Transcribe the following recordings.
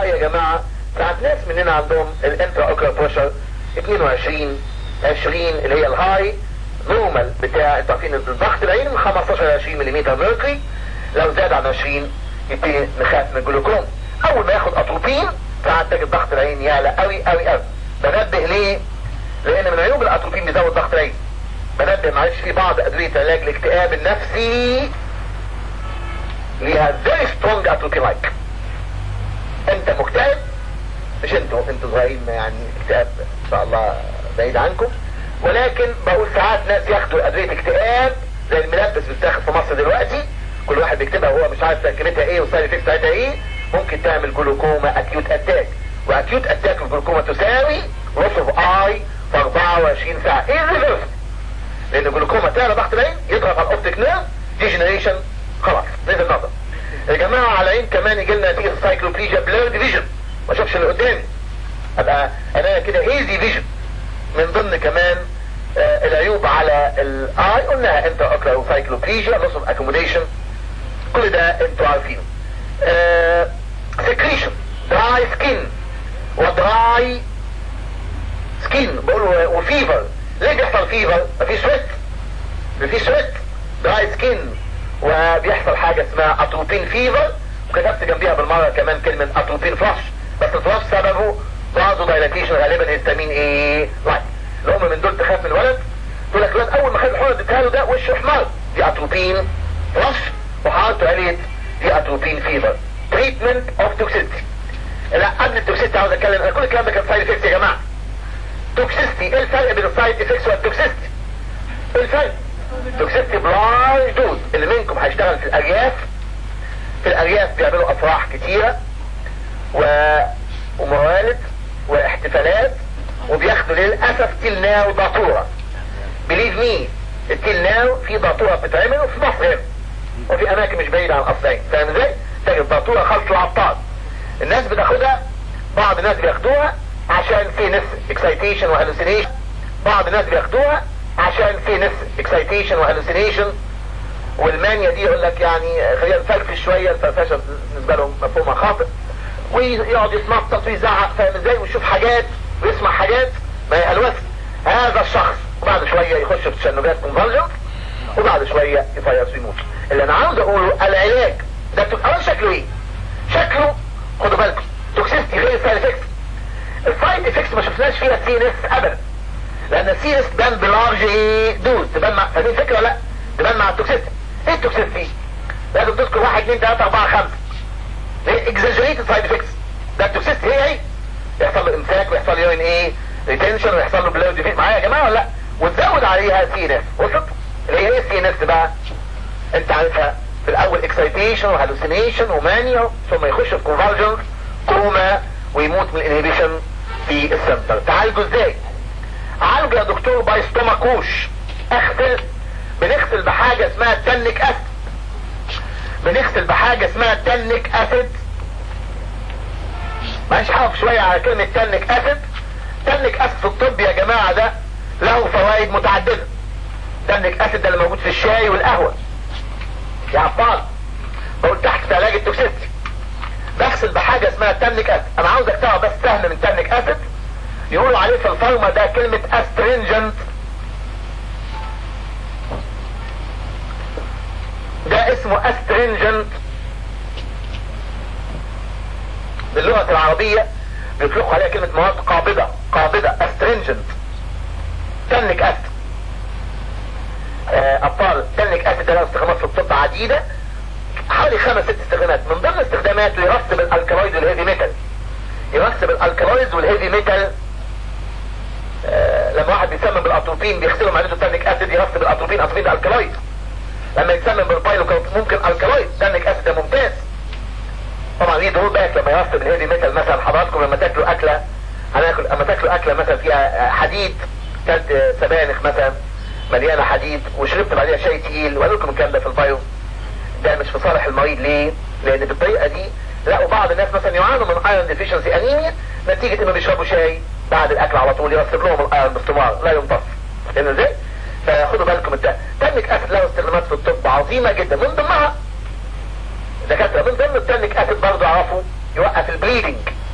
الهاي يا جماعة ساعات ناس مننا عندهم الانترا اوكرا بريشر 22 20 اللي هي الهاي نورمال بتاع انتوا عارفين الضغط العين من 15 ل 20 ملم ميركوري لو زاد عن 20 يبتدي نخاف من الجلوكوم اول ما ياخد اتروبين ساعات تجد ضغط العين يعلى قوي قوي قوي بنبه ليه؟ لان من عيوب الاتروبين بيزود ضغط العين بنبه معلش في بعض ادويه علاج الاكتئاب النفسي ليها فيري سترونج اتروبين لايك انت مكتئب مش انتوا انتوا صغيرين يعني اكتئاب ان شاء الله بعيد عنكم ولكن بقول ساعات ناس ياخدوا ادويه اكتئاب زي الملبس بتاخد في مصر دلوقتي كل واحد بيكتبها وهو مش عارف تركيبتها ايه والسايد افكت بتاعتها ايه ممكن تعمل جلوكوما اكيوت اتاك واكيوت اتاك الجلوكوما تساوي لوس اوف اي في 24 ساعه ايه الريفرس لان الجلوكوما تعلى ضغط العين يضغط على الاوبتيك نيرف ديجنريشن خلاص نزل النظر يا جماعه على العين كمان يجي لنا نتيجه سايكلوبليجيا بليرد فيجن ما اشوفش اللي قدامي ابقى انا كده هيزي فيجن من ضمن كمان آه العيوب على الاي قلناها انت اقرا سايكلوبليجيا لوس اوف اكوموديشن كل ده انتوا عارفينه سكريشن دراي سكين ودراي سكين بقول وفيفر ليه بيحصل فيفر مفيش سويت مفيش سويت دراي سكين وبيحصل حاجة اسمها اتروبين فيفر وكتبت جنبيها بالمرة كمان كلمة اتروبين فلاش بس الفلاش سببه بعضه دايلاتيشن غالبا هيستامين ايه لايت الام من دول تخاف من الولد تقول لك الولد اول ما خد الحقنه اديتها له ده وشه احمر دي اتروبين فلاش وحالته قالت دي اتروبين فيفر تريتمنت اوف توكسيستي لا قبل التوكسيستي عاوز اتكلم انا كل الكلام ده كان سايد افكتس يا جماعه توكسيستي ايه الفرق بين السايد افكتس والتوكسيستي ايه الفرق توكسيستي بلايند دوز اللي منكم هيشتغل في الارياف في الارياف بيعملوا افراح كتيره و... وموالد واحتفالات وبياخدوا للاسف تيل ناو داتوره بليف مي التيل ناو في داتوره بتتعمل وفي مصر هنا وفي اماكن مش بعيده عن الاصلين فاهم ازاي؟ تجد داتوره خلط العطار الناس بتاخدها بعض الناس بياخدوها عشان في نفس اكسايتيشن وهلوسينيشن بعض الناس بياخدوها عشان في نفس اكسايتيشن وهلوسينيشن والمانيا دي يقول لك يعني خلينا نفرفش شويه الفرفشه بالنسبه لهم مفهومها خاطئ ويقعد يتنطط ويزعق فاهم ازاي ويشوف حاجات ويسمع حاجات ما هي هلوسه هذا الشخص وبعد شويه يخش في تشنجات كونفرجنت وبعد شويه يفيص ويموت اللي انا عاوز اقوله العلاج ده اولا شكله ايه؟ شكله خدوا بالكم توكسيستي غير السايد افكتس السايد افكتس ما شفناش فيها سي ان اس ابدا لان السي اس تبان بلارج ايه دوز تبان مع فاهمين الفكره ولا لا؟ تبان مع التوكسيستي ايه التوكسيستي؟ لازم تذكر 1 2 3 4 5 ايه اكزاجريتد سايد افكتس ده التوكسيستي هي ايه؟ يحصل له امساك ويحصل له ايه؟ ريتنشن ويحصل له بلو ديفيت معايا يا جماعه ولا لا؟ وتزود عليها سي ان اس وصلت؟ اللي هي ايه السي ان اس بقى؟ انت عارفها في الاول اكسايتيشن وهلوسينيشن ومانيا ثم يخش في كونفرجنس كوما ويموت من الانهبيشن في السنتر تعالجه ازاي عالجه يا دكتور باي ستوماكوش اغسل بنغسل بحاجة اسمها التنك اسيد بنغسل بحاجة اسمها التنك اسيد معلش هقف شوية على كلمة تنك اسيد تنك اسيد في الطب يا جماعة ده له فوائد متعددة تنك اسيد ده اللي موجود في الشاي والقهوة يا عباد بقول تحت في علاج التوكسيستي بغسل بحاجة اسمها تنك اسيد انا عاوزك تعرف بس سهم من تنك اسيد يقولوا عليه في الفارما ده كلمة استرينجنت ده اسمه استرينجنت باللغة العربية بيطلقوا عليها كلمة مواد قابضة قابضة استرينجنت تنك اسيد ابطال تنك اسيد له استخدامات في الطب عديدة حوالي خمس ست استخدامات من ضمن استخداماته يرسب الالكالويد والهيفي ميتال يرسب الالكالويد والهيفي ميتال آه لما واحد بيسمم بالاتروبين بيغسلوا معدته تنك اسيد يرسب الاتروبين اتروبين ده الكالويد لما يتسمم بالبايلو ممكن الكالويد تنك اسيد ده ممتاز طبعا ليه دور باك لما يرسب الهيفي ميتال مثلا حضراتكم لما تاكلوا اكله هناكل لما تاكلوا اكله مثلا فيها حديد كلت سبانخ مثلا مليانه حديد وشربت بعديها شاي تقيل وقالوا لكم الكلام ده في البايو ده مش في صالح المريض ليه؟ لان بالطريقه دي لقوا بعض الناس مثلا يعانوا من ايرون ديفيشنسي انيميا نتيجه انه بيشربوا شاي بعد الاكل على طول يرسب لهم الايرون باستمرار لا يمتص لان ازاي؟ فخدوا بالكم من ده تنك اسيد له استخدامات في الطب عظيمه جدا من ضمنها دكاتره من ضمن التنك اسيد برضه اعرفوا يوقف البليدنج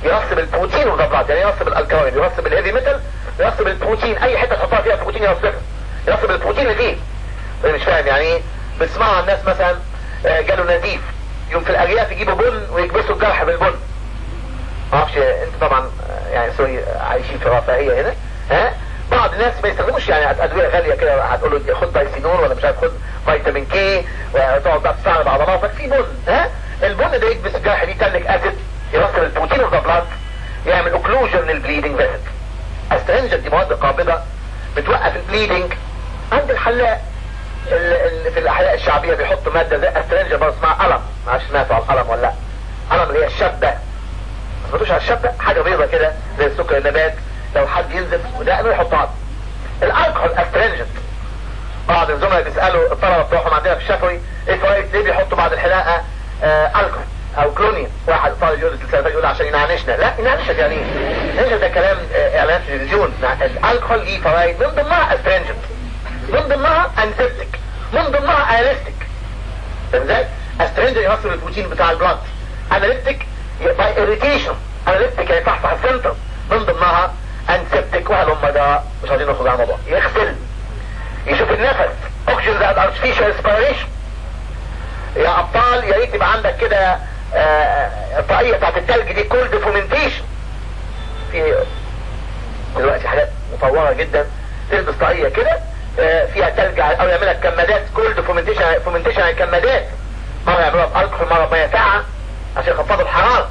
يرسب البروتين والضبلات يعني يرسب الالكالويد يرسب الهيفي ميتال يرسب البروتين اي حته تحطها فيها بروتين يرسبها يرسب البروتين اللي فيه مش فاهم يعني ايه بتسمعوا الناس مثلا آه، جاله نزيف يوم في الارياف يجيبوا بن ويكبسوا الجرح بالبن ما اعرفش انت طبعا آه، يعني سوري عايشين في رفاهيه هنا ها بعض الناس ما يستخدموش يعني ادويه غاليه كده هتقول له خد بايسينور ولا مش عارف خد فيتامين كي وتقعد بقى تستعرض عضلاتك في بن ها البن ده يكبس الجرح دي تانك اسيد يوصل البروتين اوف ذا بلاد يعمل اوكلوجن للبليدنج فيسل استرنجنت دي مواد قابضه بتوقف البليدنج عند الحلاق ال- ال- في الاحياء الشعبيه بيحطوا ماده زي استرنجة برضه اسمها قلم ما عادش سمعتوا على القلم ولا لا قلم اللي هي الشبه ما تقولوش على الشبه حاجه بيضه كده زي السكر النبات لو حد ينزف ودقنه يحطها الالكحول استرنجنت بعض الزملاء بيسالوا الطلبه بتوعهم عندنا في الشفوي ايه فوائد ليه بيحطوا بعد الحلاقه آه الكحول او كلونين واحد طالب يقول لي يقول عشان ينعنشنا لا ينعنشك يعني ايه ينعنشك ده كلام آه، اعلان في التلفزيون الالكحول ليه فوائد من ضمنها استرنجنت من ضمنها انسبتك من ضمنها اناليستيك فاهم ازاي؟ استرنجر يوصل البروتين بتاع البلاد اناليستيك باي اريتيشن اناليستيك يعني يصحصح السنتر من ضمنها انسبتك وهل هم ده مش عايزين نخرج عن الموضوع يغسل يشوف النفس اوكسجين زائد ارتفيشال اسبيريشن يا ابطال يا ريت يبقى عندك كده آه، الطاقيه بتاعت التلج دي كولد فومنتيشن في دلوقتي حاجات مطوره جدا تلبس طاقيه كده آه، فيها تلج او يعمل لك كمادات كولد فومنتيشن فومنتيشن يعني كمادات مره يعملوها بالكحول مره بميه ساقعه عشان يخفضوا الحراره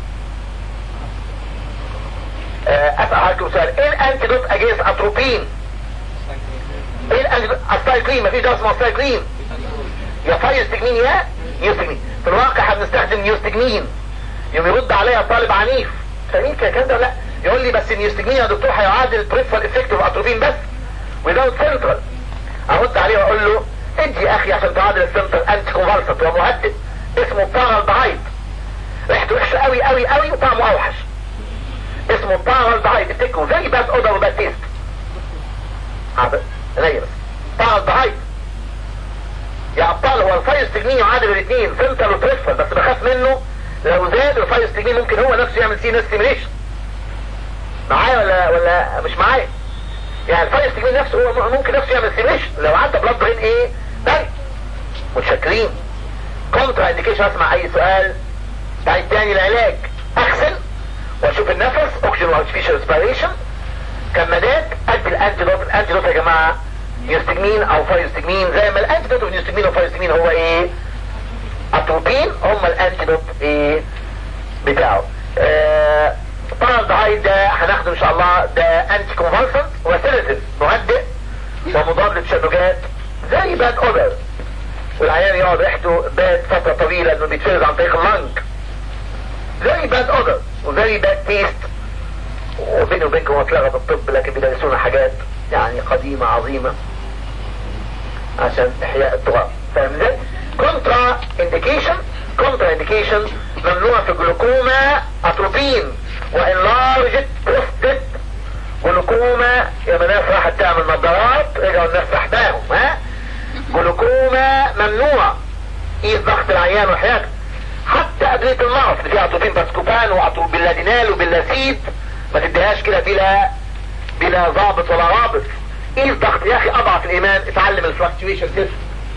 آه، اسال حضرتك سؤال ايه الانتيدوت اجينست اتروبين ايه الانتيدوت السايكلين مفيش دواء اسمه السايكلين يا فايستجمين يا نيوستجمين في الواقع احنا بنستخدم نيوستجمين يوم يرد عليا طالب عنيف فاهمين كده الكلام ده ولا لا يقول لي بس النيوستجمين يا دكتور هيعادل البريفرال افكت اوف اتروبين بس without central ارد عليه واقول له ادي يا اخي عشان تعادل السنتر انتي كونفالسنت ومهدد اسمه بارالدهايد ريحته وحشه قوي قوي قوي وطعمه اوحش اسمه بارالدهايد افتكروا زي باد اودر وباد تيست عارف زي بس بارالدهايد يا ابطال هو الفايستجمين يعادل الاثنين سنتر وبريفرال بس بخاف منه لو زاد الفايستجمين ممكن هو نفسه يعمل سي ستيميليشن معايا ولا ولا مش معايا يعني الفايستجمين نفسه هو ممكن نفسه يعمل سيميشن لو عدى بلاد برين ايه طيب متشكرين كونترا انديكيشن اسمع اي سؤال بعد تاني العلاج اغسل واشوف النفس اوكسجين وارتفيشال اسبيريشن كمادات قد الانتيدوت الانتيدوت يا جماعه نيوستجمين او فايستجمين زي ما الانتيدوت والنيوستجمين وفايستجمين هو ايه اتروبين هم الانتيدوت ايه بتاعه آه بارالدهايد ده هناخده ان شاء الله ده انتي كونفالسنت وسيداتيف مهدئ ومضاد للتشنجات زي باد اودر والعيان يقعد ريحته باد فتره طويله انه بيتفرز عن طريق اللنج زي باد اودر وزي باد تيست وبيني وبينكم هو اتلغى بالطب لكن بيدرسونا حاجات يعني قديمه عظيمه عشان احياء التراب فاهم ازاي؟ كونترا انديكيشن كونترا انديكيشن ممنوع في جلوكوما اتروبين وانلارجت بروستيت جلوكوما يا ناس راحت تعمل نظارات رجعوا الناس تحتاهم ها جلوكوما ممنوع قيس ضغط العيان وحياته حتى ادويه المغص اللي فيها اتروبين باسكوبان وباللادينال وباللاسيد ما تديهاش كده بلا بلا ضابط ولا رابط قيس ضغط يا اخي اضعف الايمان اتعلم الفلكتويشن سيستم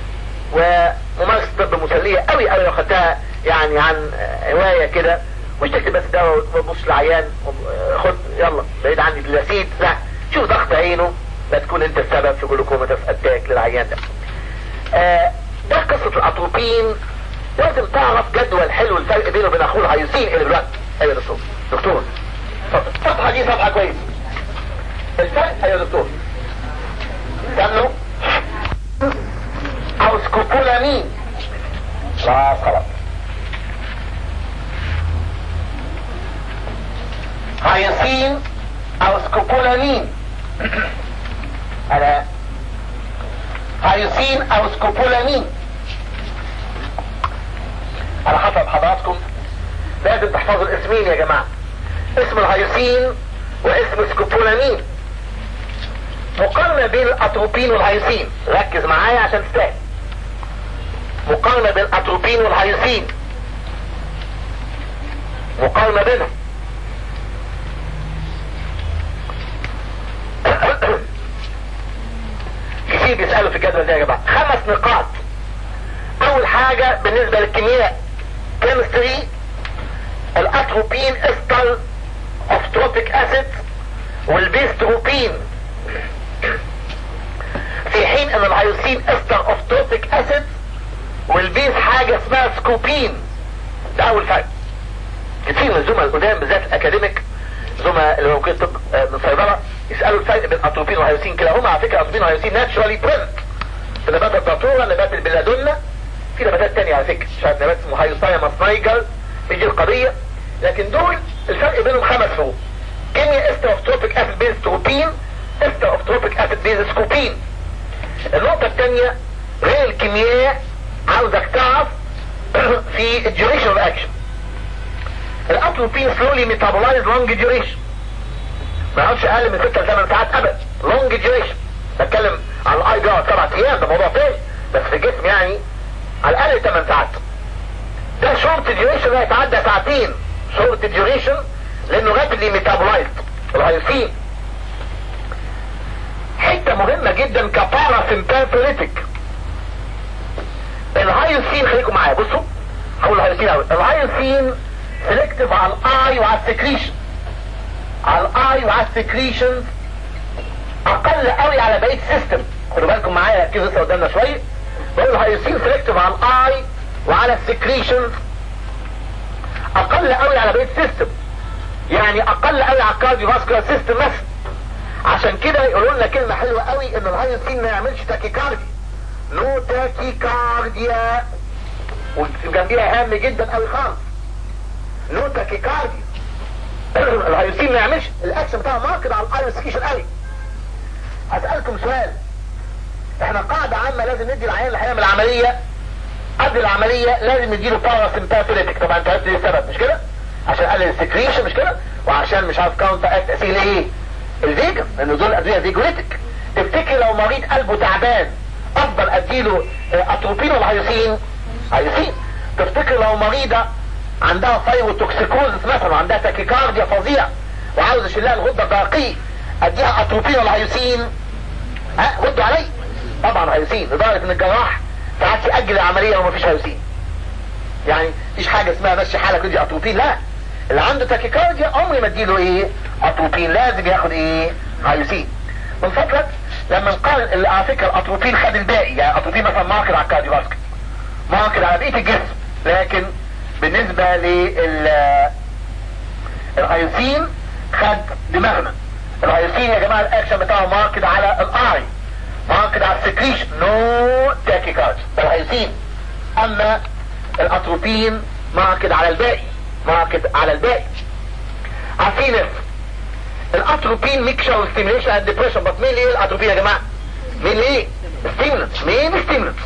وممارسه الطب مسليه قوي قوي لو خدتها يعني عن هوايه كده مش تكتب بس دواء وتبص للعيان خد يلا بعيد عني باللاسيد لا شوف ضغط عينه لا تكون انت السبب في جلوكوما اتاك للعيان ده آه ده قصة الاتروبين لازم تعرف جدول حلو الفرق بينه وبين اخوه الهيوسين اللي دلوقتي ايوه يا دكتور دكتور اتفضل الصفحة دي صفحة كويس الفرق ايوه يا دكتور استنوا او سكوبولامين خلاص خلاص هايسين او سكوبولامين على هايسين او سكوبولامين على حسب حضراتكم لازم تحفظوا الاسمين يا جماعة اسم الهايسين واسم سكوبولامين مقارنة بين الاتروبين والهايسين ركز معايا عشان تستاهل مقارنة بين الاتروبين والهايسين مقارنة بينهم في الجدول ده يا جماعه خمس نقاط اول حاجه بالنسبه للكيمياء كيمستري الاتروبين استر اوف تروبيك اسيد والبيستروبين في حين ان الهيوسين استر اوف تروبيك اسيد والبيس حاجه اسمها سكوبين ده اول فرق كتير من الزملاء القدام بالذات الاكاديميك زملاء اللي ممكن طب من صيدله يسالوا الفرق بين اتروبين وهيوسين كده هما على فكره اتروبين وهيوسين ناتشورالي برنت في نبات الداتوره نبات البلادونا في نباتات تانية على فكره مش عارف نبات اسمه هايوسايمس نايجر بيجي القضيه لكن دول الفرق بينهم خمس فروق كيمياء استر اوف تروبيك اسيد بيز تروبين استر اوف تروبيك اسيد بيز سكوبين النقطه الثانيه غير الكيمياء عاوزك تعرف في الديوريشن اوف اكشن الاتروبين سلولي ميتابولايز لونج ديوريشن ما يقعدش اقل من 6 ل 8 ساعات ابدا لونج ديوريشن بتكلم على الاي بيقعد 7 ايام ده موضوع تاني بس في الجسم يعني على الاقل 8 ساعات ده شورت ديوريشن هيتعدى ساعتين شورت ديوريشن لانه رابيدلي ميتابولايز الهيوسين حته مهمه جدا كباراسمباثوليتيك الهايوسين خليكم معايا بصوا هقول الهايوسين اول الهايوسين سيلكتيف على الاي وعلى السكريشن على الاي وعلى السكريشن اقل قوي على بقيه السيستم خدوا بالكم معايا ركزوا لسه قدامنا شويه بقول الهايوسين سيلكتيف على الاي وعلى السكريشن اقل قوي على بقيه السيستم يعني اقل قوي على الكارديو فاسكولار سيستم مثلا عشان كده يقولوا لنا كلمه حلوه قوي ان الهايوسين ما يعملش تاكيكاردي نو تاكيكارديا وجنبيها هام جدا قوي خالص نو تاكيكارديا الهيوسين ما يعملش الاكشن بتاعه ماركت على الايروسكيشن قوي هسألكم سؤال احنا قاعدة عامة لازم ندي العيان اللي هيعمل عملية قبل العملية لازم نديله باراسمباثوليتيك طبعا انت عرفت السبب مش كده عشان قلل السكريشن مش كده وعشان مش عارف كاونتر اكت تأثير ايه الفيجن لان دول ادوية فيجوليتيك تفتكر لو مريض قلبه تعبان افضل اديله اتروبين ولا هيوسين هيوسين تفتكر لو مريضة عندها ثايروتوكسيكوزس مثلا وعندها تاكيكارديا فظيع وعاوز اشيل لها الغده الدرقيه اديها اتروبين ولا هيوسين ها ردوا علي طبعا هيوسين لدرجه ان الجراح ساعات ياجل العمليه لو مفيش هيوسين يعني مفيش حاجه اسمها مشي حالك ودي اتروبين لا اللي عنده تاكيكارديا عمري ما اديله ايه اتروبين لازم ياخد ايه هيوسين من فضلك لما نقارن على فكره الاتروبين خد الباقي يعني اتروبين مثلا ماركر على الكارديو فاسكر ماركر على بقيه الجسم لكن بالنسبة لل الهيوسين خد دماغنا الهيوسين يا جماعة الاكشن بتاعه ماركد على الاي ماركد على السكريشن نو تاكيكارد ده الهيوسين اما الاتروبين ماركد على الباقي ماركد على الباقي عارفين الاتروبين ميكشر وستيميليشن اند ديبريشن بس مين ليه الاتروبين يا جماعة مين ليه ستيمولنت مين ستيمولنت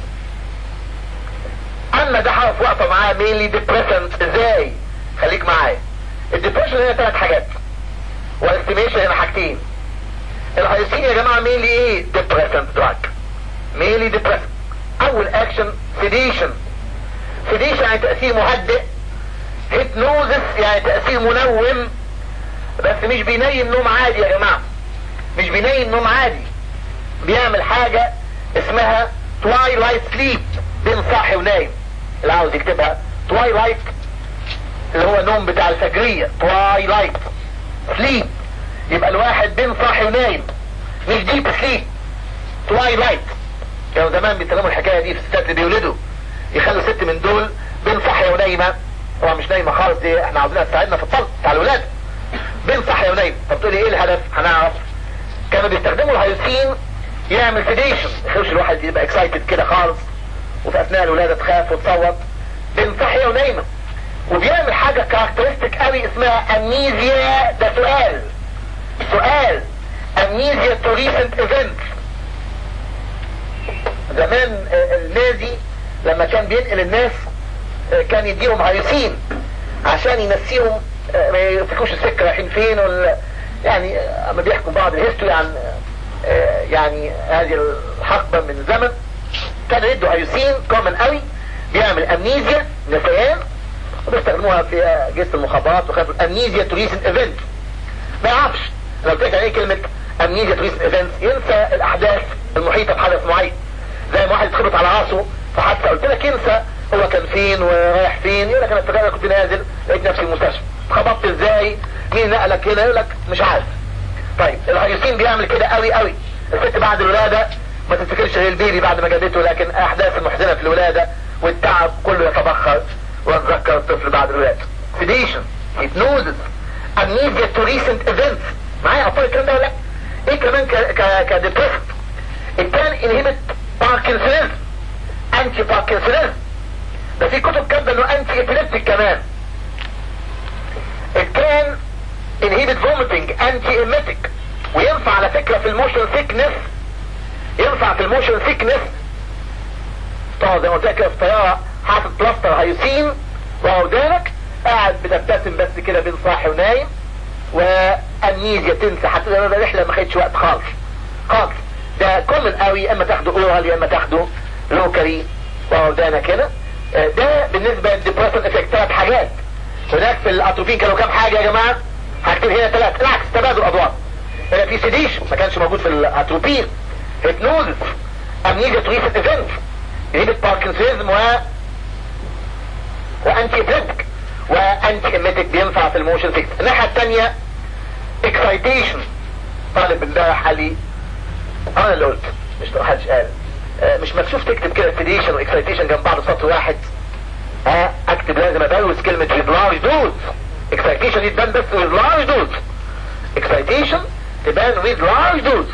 اما ده هقف واقفه معاه مينلي ديبريسنت ازاي خليك معايا الديبريشن هنا ثلاث حاجات والاستيميشن هنا حاجتين الهيوسين يا جماعه مينلي ايه ديبريسنت دراج مينلي ديبريسنت اول اكشن سيديشن سيديشن يعني تاثير مهدئ هيبنوزس يعني تاثير منوم بس مش بينيم نوم عادي يا جماعه مش بينيم نوم عادي بيعمل حاجه اسمها توايلايت سليب بين صاحي ونايم اللي عاوز يكتبها توايلايت اللي هو النوم بتاع الفجرية توايلايت سليب يبقى الواحد بين صاحي ونايم مش ديب سليب توايلايت كانوا زمان بيتكلموا الحكاية دي في الستات اللي بيولدوا يخلوا ست من دول بين صاحية ونايمة طبعا مش نايمة خالص دي احنا عاوزينها تساعدنا في الطلق بتاع الولاد بين صاحية ونايمة طب تقولي ايه الهدف هنعرف كانوا بيستخدموا الهيوسين يعمل سيديشن ما يخلوش الواحد يبقى اكسايتد كده خالص وفي اثناء الولاده تخاف وتصوت بين صحيه ونايمه وبيعمل حاجه كاركترستيك قوي اسمها امنيزيا ده سؤال سؤال امنيزيا تو ريسنت ايفنت زمان النازي لما كان بينقل الناس كان يديهم هيوسين عشان ينسيهم ما يفتكروش السكه رايحين فين ولا يعني اما بيحكوا بعض الهيستوري عن يعني هذه الحقبه من الزمن كان يدوا هيوسين كومن قوي بيعمل امنيزيا نسيان وبيستخدموها في اجهزه المخابرات وخافوا امنيزيا تو ريسنت ايفنت ما يعرفش لو قلت ايه كلمه امنيزيا تو ريسنت ايفنت ينسى الاحداث المحيطه بحدث معين زي ما واحد يتخبط على راسه فحتى قلت لك انسى هو كان فين ورايح فين يقول لك انا افتكر كنت نازل لقيت نفسي في المستشفى اتخبطت ازاي مين نقلك هنا يقول لك مش عارف طيب الهيوسين بيعمل كده قوي قوي الست بعد الولاده ما تفتكرش غير البيبي بعد ما جابته لكن احداث المحزنه في الولاده والتعب كله يتبخر ونتذكر الطفل بعد الولاده sedation hypnosis amnesia to recent events معايا اطفال الكلام ده ولا لا ايه كمان ك ك كديبريست التان انهبت باركنسونيزم انتي باركنسونيزم ده في كتب كاتبه انه انتي ابيليبتيك كمان التان انهبت فوميتنج انتي ايميتيك وينفع على فكره في الموشن سيكنس ينفع في الموشن سيكنس طبعا زي ما قلت لك كده في الطياره حاطط بلاستر هيوسين وودانك قاعد بتبتسم بس كده بين صاحي ونايم وامنيزيا تنسى حتى لو الرحله ما خدش وقت خالص خالص ده كومن قوي يا اما تاخده اورال يا اما تاخده لوكالي وودانك هنا ده بالنسبه للديبريشن افكت ثلاث حاجات هناك في الاتروفين كانوا كام حاجه يا جماعه هكتب هنا ثلاث بالعكس تبادل ادوار هنا في سيديشن ما كانش موجود في الاتروبين هيبنوزس امنيزيا تريست ايفنت هيبت باركنسونيزم و وانتي ابليبتيك وانتي اميتك بينفع في الموشن سيكس الناحيه الثانيه اكسايتيشن طالب امبارح قال لي انا اللي قلت مش محدش قال آه مش مكشوف تكتب كده سيديشن واكسايتيشن جنب بعض سطر واحد ها اكتب لازم ابروز كلمه with large dose اكسايتيشن دي تبان بس with large dose اكسايتيشن تبان with large dose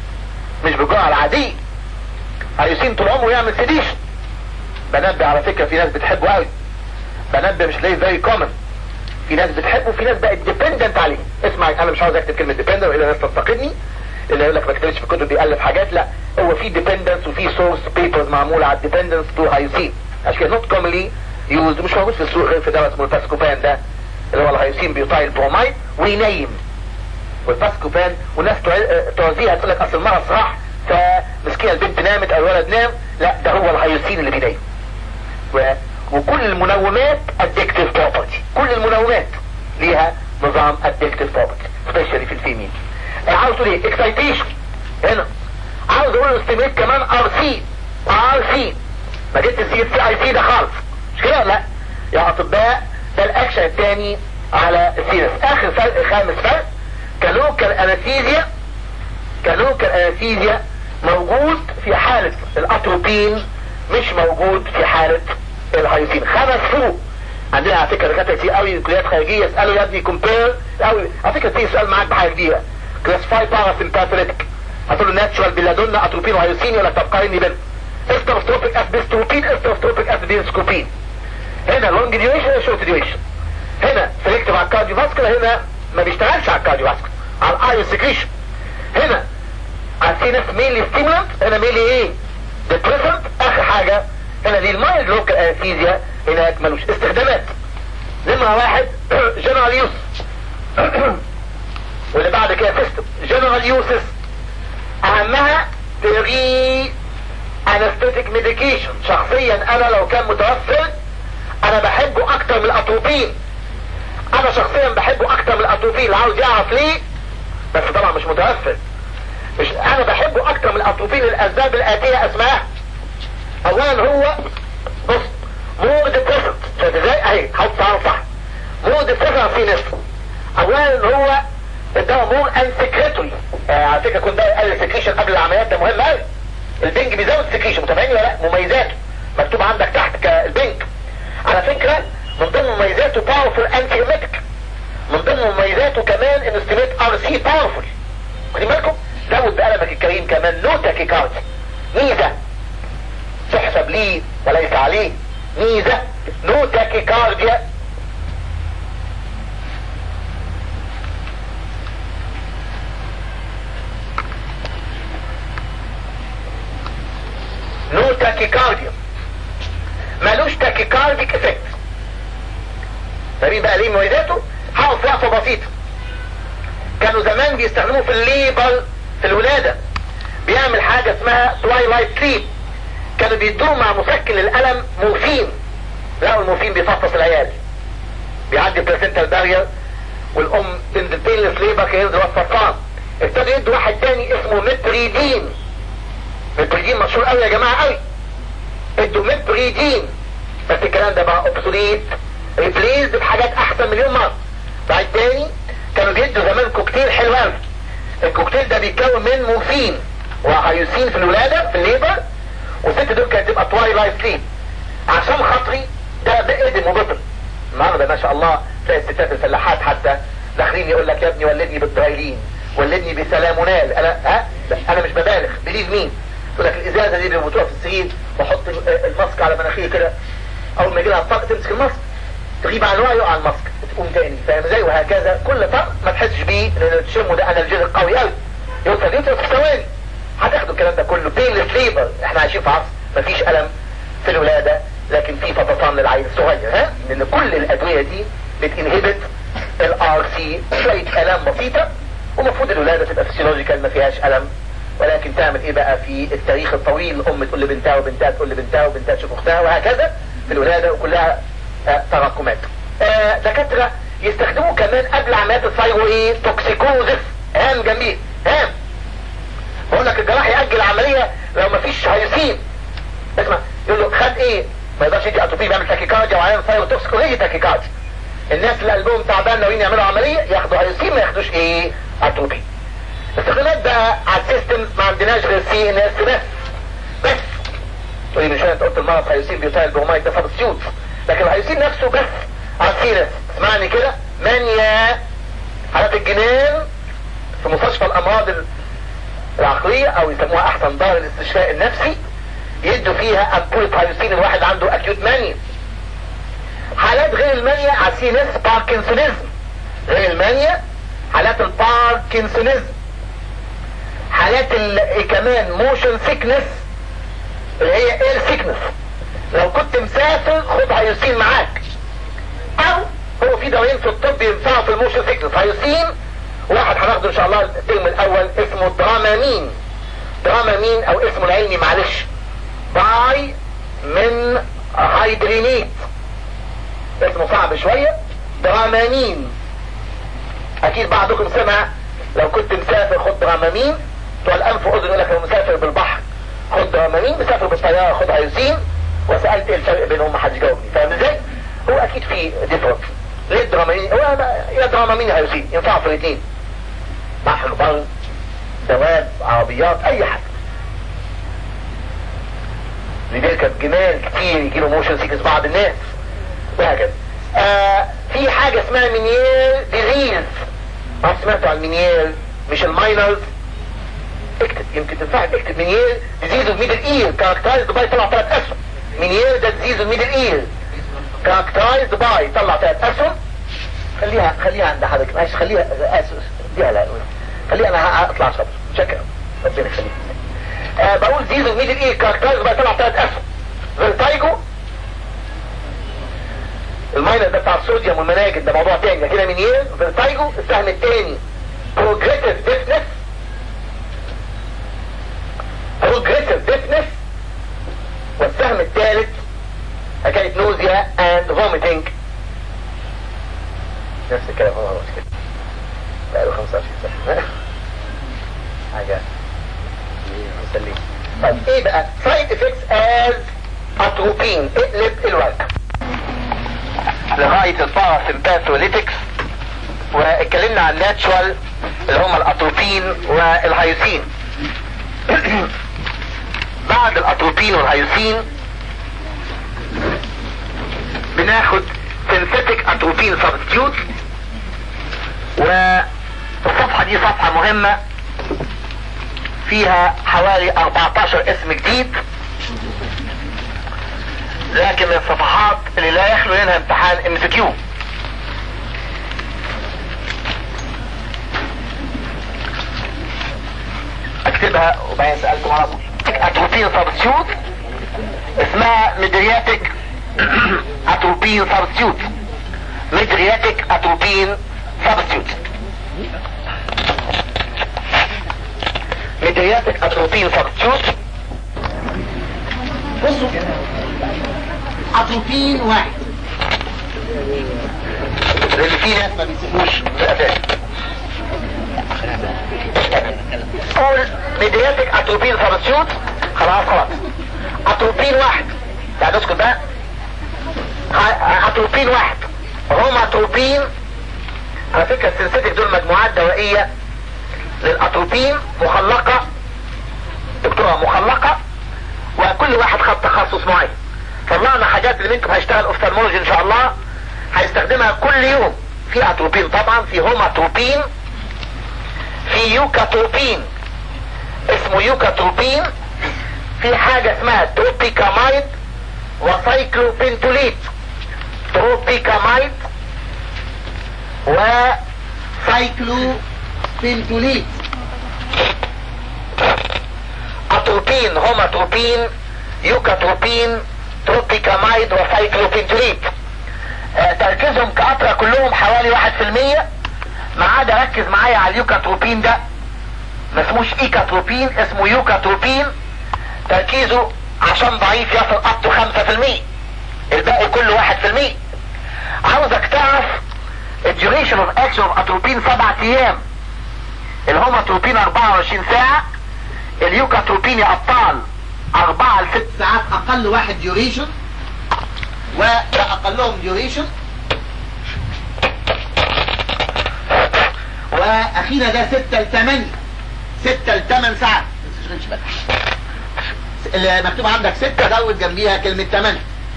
مش بالجرعه العاديه هيسين طول عمره يعمل سيديشن بنبه على فكره في ناس بتحبه قوي بنبه مش ليه زي كومن في ناس بتحبه وفي ناس بقت ديبندنت عليه اسمع انا مش عاوز اكتب كلمه ديبندنت والا الناس تنتقدني اللي يقول لك ما كتبتش في الكتب بيألف حاجات لا هو في ديبندنس وفي سورس بيبرز معموله على الديبندنس تو هايوسين عشان كده نوت كومنلي يوزد مش موجود في السوق غير في دواء اسمه الباسكوبان ده اللي هو الهايوسين بيطايل برومايد وينيم والباسكوبان والناس توزيها تقول لك اصل المرض راح فمسكينه البنت نامت او الولد نام لا ده هو الهيوسين اللي بينيم و... وكل المنومات addictive property كل المنومات ليها نظام addictive property especially في الفيميل عاوز تقول ايه excitation هنا عاوز اقول استيميت كمان ار سي ار سي ما جبت السي سي اي سي ده خالص مش كده لا يا اطباء ده الاكشن الثاني على السيرس اخر فرق خامس فرق كلوكال انستيزيا كلوكال انستيزيا موجود في حالة الاتروبين مش موجود في حالة الهايوسين خمس فروق عندنا على فكره دكاتره كتير قوي كليات خارجيه يسالوا يا ابني كومبير قوي على فكره تيجي سؤال معاك بحاجه جديده كلاسيفاي باراسمباثوليتيك هتقول له ناتشورال بيلادونا اتروبين وهايوسين ولا طب قارني بين استروستروبيك اسبستروبين استروستروبيك اسبينسكوبين هنا لونج ديوريشن هنا شورت ديوريشن هنا سيلكتيف على الكارديو فاسكولار هنا ما بيشتغلش على الكارديو فاسكولار على الايون سكريشن هنا على السينس ميلي ستيمولانت هنا ميلي ايه ديبريسنت اخر حاجه هنا دي المايلد لوكال انستيزيا هناك ملوش استخدامات نمرة واحد جنرال يوز واللي بعد كده سيستم جنرال يوزز اهمها تري انستيتيك ميديكيشن شخصيا انا لو كان متوفر انا بحبه اكتر من الاتروبين انا شخصيا بحبه اكتر من الاتروبين اللي عاوز يعرف ليه بس طبعا مش متوفر مش انا بحبه اكتر من الاتروبين الاسباب الاتيه اسمها اولا هو بص مور ديبريسنت شايف ازاي اهي حط تعال صح مور ديبريسنت في نفسه اولا هو الدواء مور ان سكريتوري آه على فكره كنت قال سكريشن قبل العمليات ده مهم قوي البنج بيزود سكريشن متابعين ولا لا مميزاته مكتوب عندك تحت البنج على فكره من ضمن مميزاته باورفul انتي ايميتك من ضمن مميزاته كمان انه ستيميت ار سي باورفul واخدين بالكم زود بقلمك الكريم كمان نو تاكيكاردي ميزه تحسب ليه وليس عليه ميزة نو تاكيكارديا نو تاكيكارديا مالوش تاكيكارديك افكت فاهمين بقى ليه مميزاته هقف وقفه بسيطه كانوا زمان بيستخدموه في الليبر في الولاده بيعمل حاجه اسمها توايلايت سليب كانوا بيدوه مع مسكن الالم مورفين لقوا المورفين بيفطس العيال بيعدي بلاسنتال بارير والام تنزل بينلس ليبر كان ينزل وسط الفرقان ابتدوا يدوا واحد تاني اسمه متريدين متبريدين مشهور قوي يا جماعة قوي ادوا متبريدين بس الكلام ده بقى اوبسوليت ريبليز بحاجات احسن مليون مرة بعد تاني كانوا بيدوا زمان كوكتيل حلو قوي الكوكتيل ده بيتكون من مورفين وهيوسين في الولادة في الليبر والست دول كانت تبقى تواي لايف سليب عشان خاطري ده بقدم وبطل النهارده ما شاء الله تلاقي الستات الفلاحات حتى داخلين يقول لك يا ابني ولدني بالدرايلين ولدني بسلامونال انا ها انا مش ببالغ بليف مين يقول لك الازازه دي بيربطوها في السرير واحط الماسك على مناخيري كده اول ما يجي لها الطاقه تمسك الماسك تغيب عن الوعي يقع الماسك تقوم تاني فاهم ازاي وهكذا كل طقم ما تحسش بيه لان تشمه ده انالجيزك قوي قوي يوصل يوصل في ثواني هتاخدوا الكلام ده كله بينلس ليبر احنا عايشين في عصر مفيش الم في الولاده لكن في فطسان للعيل الصغير ها لان كل الادويه دي بتنهبت الار سي شويه الام بسيطه ومفروض الولاده تبقى فيسيولوجيكال ما فيهاش الم ولكن تعمل ايه بقى في التاريخ الطويل الام تقول لبنتها وبنتها تقول لبنتها وبنتها تشوف اختها وهكذا في الولاده وكلها آه تراكمات آه دكاتره يستخدموا كمان قبل عمليات الثايرو ايه توكسيكوزس هام جميل هام بقول لك الجراح يأجل العملية لو مفيش هيسين اسمع يقول له خد ايه ما يقدرش يدي اتوبي بيعمل تاكيكارديا وعيان ثايرو توكسيكو هي تاكيكارديا الناس اللي قلبهم تعبان ناويين يعملوا عملية ياخدوا هيسين ما ياخدوش ايه اتوبي استخدامات بقى على السيستم ما عندناش غير سي ان اس بس بس تقولي من شويه انت قلت المرض هيسين بيوتايل برومايد ده سبستيوت لكن الهيسين نفسه بس على السي ان اس اسمعني كده مانيا حالات الجنان في مستشفى الامراض العقلية او يسموها احسن دار الاستشفاء النفسي يدوا فيها امبولة هيوسين الواحد عنده اكيوت مانيا حالات غير المانيا على سي نس باركنسونيزم غير المانيا حالات الباركنسونيزم حالات ال- كمان موشن سيكنس اللي هي اير سيكنس لو كنت مسافر خد هيوسين معاك او هو في دوايين في الطب ينفعوا في الموشن سيكنس هيوسين واحد هناخده ان شاء الله الترم الاول اسمه درامامين درامامين او اسمه العلمي معلش باي من هيدرينيت اسمه صعب شوية درامامين اكيد بعضكم سمع لو كنت مسافر خد درامامين بتوع الانف واذن يقول لك لو مسافر بالبحر خد درامامين مسافر بالطيارة خد هيوسين وسألت ايه الفرق بينهم محدش جاوبني فاهم ازاي؟ هو اكيد في ديفرنس ليه الدرامامين هو يا درامامين يا هيوسين ينفعوا في الاثنين بحر بر دواب عربيات اي حاجة اللي بيركب جمال كتير يجيله موشن سيكنس بعض الناس وهكذا آه في حاجة اسمها مينيال ديزيز ما سمعتوا عن مينيال مش الماينرز اكتب يمكن تنفعك اكتب مينيال ديزيز اوف ميدل اير كاركترايزد باي طلع ثلاث اسهم مينيال ده ديزيز اوف ميدل اير كاركترايزد باي طلع ثلاث اسهم خليها خليها عند حضرتك ماشي خليها اسف ديها لا خليها انا هطلع صبر شكرا ربنا يخليك آه بقول زيزو ميدل ايه كاركترايز بقى طلع ثلاث اسهم فيرتايجو الماينر ده بتاع الصوديوم والمناجم ده موضوع تاني كده من ايه فيرتايجو السهم التاني بروجريسيف ديفنس بروجريسيف ديفنس والسهم الثالث حكايه نوزيا اند فوميتنج نفس الكلام هو مش كده بقاله 25 سنة حاجة مسلية طيب ايه بقى سايد افكتس از اتروبين اقلب الورق لغاية الباراسمباثوليتكس واتكلمنا عن ناتشوال اللي هم الاتروبين والهيوسين بعد الاتروبين والهيوسين بناخد سينثيتك اتروبين سبستيوت والصفحة دي صفحة مهمة فيها حوالي 14 اسم جديد لكن من الصفحات اللي لا يخلو منها امتحان ام سي كيو اكتبها وبعدين سألكم على طول اتروبين سبستيوت اسمها ميدرياتيك اتروبين سبستيوت ميدرياتيك اتروبين سبستيوت ميدرياتيك اتروبين سبستيوت بصوا اتروبين واحد لان في ناس ما بيسيبوش في الاساس قول ميدرياتيك اتروبين سبستيوت خلاص خلاص اتروبين واحد يعني اسكت بقى ه- اتروبين واحد هما اتروبين على فكرة السنسيتك دول مجموعات دوائية للاتروبين مخلقة دكتورة مخلقة وكل واحد خد تخصص معين طلعنا حاجات اللي منكم هيشتغل اوفتالمولوجي ان شاء الله هيستخدمها كل يوم في اتروبين طبعا في هوماتروبين في يوكاتروبين اسمه يوكاتروبين في حاجة اسمها تروبيكامايد وسايكلوبنتوليت تروبيكامايد وسايكلوبنتوليت اتروبين هوماتروبين يوكاتروبين تروبيكامايد وسايكلوبنتوليت آه، تركيزهم كأطرة كلهم حوالي واحد في المية ما عدا ركز معايا على اليوكاتروبين ده ما اسموش ايكاتروبين اسمه يوكاتروبين تركيزه عشان ضعيف يصل up to خمسة في المية الباقي كله واحد في المية عاوزك تعرف الديوريشن اوف اكشن اوف اتروبين سبعة ايام الهوماتروبين 24 ساعة اليوكاتروبين يا ابطال اربعة لست ساعات اقل واحد ديوريشن واقلهم ديوريشن واخيرا ده ستة لثمانية ستة لثمان ساعات ما تشغلش بالك اللي مكتوب عندك ستة زود جنبيها كلمة تمانية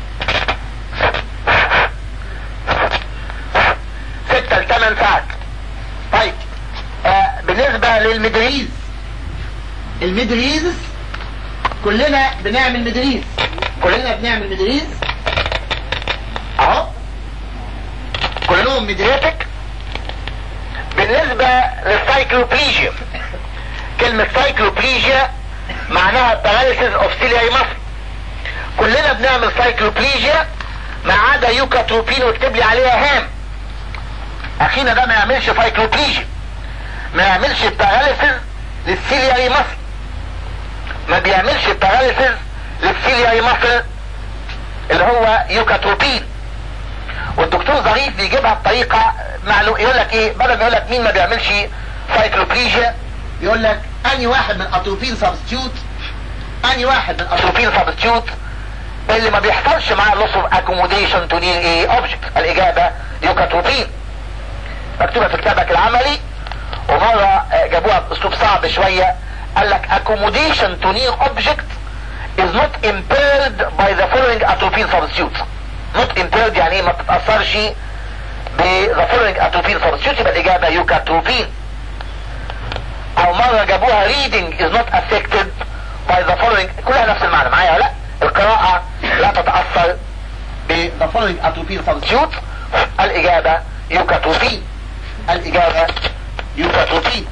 ستة لثمان ساعات طيب آه بالنسبة للمدريز المدريز كلنا بنعمل مدريز كلنا بنعمل مدريز اهو كلهم مدريتك بالنسبة للسايكلوبليجيا كلمة سايكلوبليجيا معناها paralysis of ciliary muscle كلنا بنعمل سايكلوبليجيا ما عدا يوكاتروبين واكتب لي عليها هام اخينا ده ما يعملش سايكلوبليجيا ما يعملش paralysis للسيلياري muscle ما بيعملش paralysis للسيلياري muscle اللي هو يوكاتروبين والدكتور ظريف بيجيبها بطريقة معلوم يقول لك ايه بدل ما يقول لك مين ما بيعملش سايكلوبليجيا يقول لك اني واحد من اتروبين سبستيوت اني واحد من اتروبين سبستيوت اللي ما بيحصلش معاه لوس اوف اكوموديشن تو نير ايه اوبجكت الاجابه يوكاتروبين مكتوبه في كتابك العملي ومره آه، جابوها باسلوب صعب شويه قال لك accommodation to near object is not impaired by the following atropine substitute not impaired يعني ايه ما بتتأثرش ب the following atropine substitute يبقى الإجابة يوكاتروبين أو مرة جابوها reading is not affected by the following كلها نفس المعنى معايا ولا لا القراءة لا تتأثر ب the following atropine substitute الإجابة يوكاتروبين الإجابة يوكاتروبين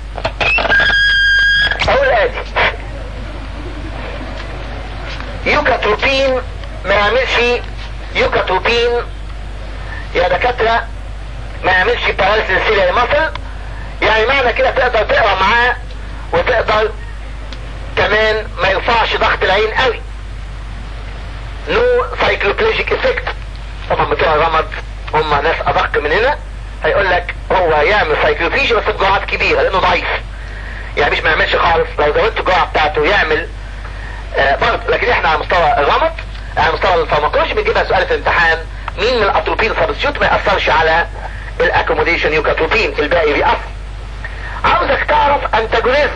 أقول آدي يوكاتروبين ما يعملش يوكاتروبين يا دكاترة ما يعملش باراليسيس سيليا مصل يعني معنى كده تقدر تقرا معاه وتقدر كمان ما يرفعش ضغط العين قوي نو سايكلوبليجيك افكت طبعا بتوع الرمد هم ناس ادق مننا هيقول لك هو يعمل سايكلوبليجيا بس بجرعات كبيره لانه ضعيف يعني مش ما يعملش خالص لو زودت الجرعه بتاعته يعمل آه برضه لكن احنا على مستوى الرمد على مستوى الفارماكولوجي بنجيبها سؤال في الامتحان مين من الاتروبين سبستيوت ما ياثرش على الاكوموديشن يوكاتروبين الباقي بيأثر عاوزك تعرف انتاجونيزم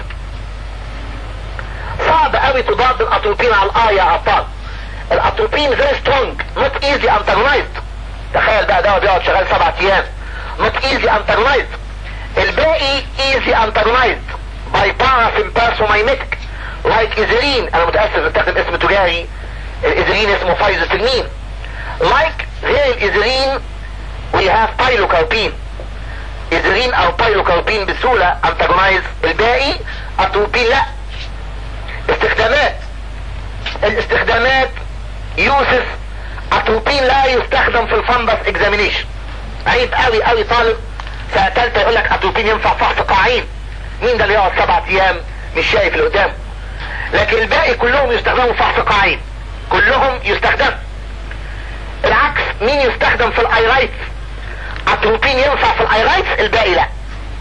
صعب قوي تضاد الاتروبين على الاه يا ابطال الاتروبين فيري سترونج نوت ايزي انتاجونايزد تخيل بقى دواء بيقعد شغال سبعة ايام نوت ايزي انتاجونايزد الباقي ايزي انتاجونايزد باي بارافين بارسومايميتك لايك ايزرين انا متاسف بستخدم اسم تجاري الايزرين اسمه فايزوتلمين لايك غير الايزرين we have بايلوكاربين ايزرين او بايلوكاربين بسهولة انتاجونايز الباقي اتروبين لا استخدامات الاستخدامات يوسف اتروبين لا يستخدم في الفندس اكزامينيشن عيب قوي قوي طالب سنة تالتة يقول لك اتروبين ينفع فحص قاعين مين ده اللي يقعد سبعة ايام مش شايف اللي قدامه لكن الباقي كلهم يستخدموا فحص قاعين كلهم يستخدم العكس مين يستخدم في الايرايتس اتروبين ينفع في الايرايتس الباقي لا